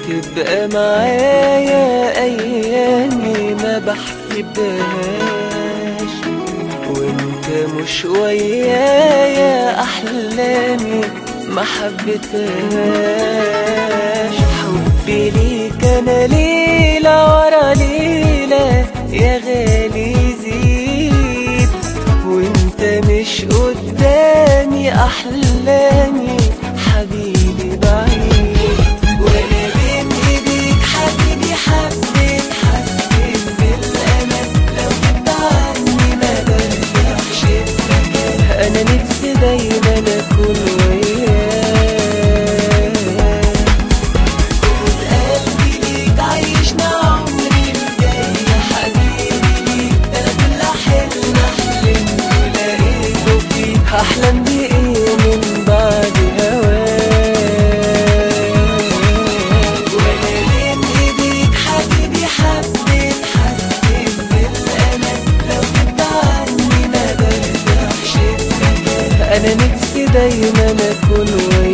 وتبقى معايا ايامي ما بحسبهاش وانت مش ويايا احلامي ما حبيتهاش حبي ليك انا ليلة ورا ليلة يا غالي زيد وانت مش قدامي احلامي حبيبي بعيد وانا بين ايديك حبيبي حبيت حسيت بالامل لو كنت عني ما برتاحش السكن انا نفسي دايما اكون وياك خد قلبي ليك عيشنا عمري الجاي يا حبيبي ليك ده انا كل حلم حلمت ولقيته فيك هحلم بايه من بعد هواك وانا بين ايديك حبيبي حبيت حسيت بالامل لو كنت عني ما برتاحش السكن انا نفسي دايما اكون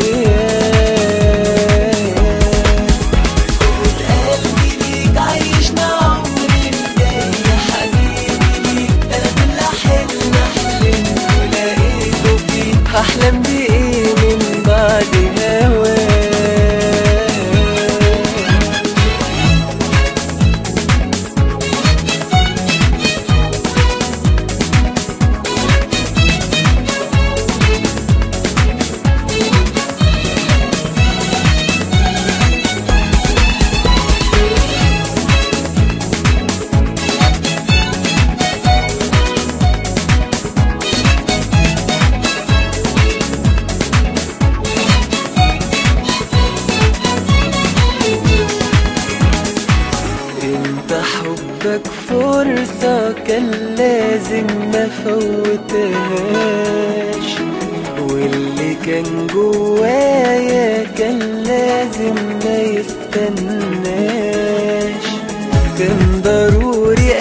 وياك خد قلبي ليك عيشنا عمري الجاي يا حبيبي ليك ده انا كل حلم حلمت ولقيته فيك هحلم بايه من بعد هواك انت حبك فرصة كان لازم ما فوتهاش واللي كان جوايا كان لازم ما يستناش كان ضروري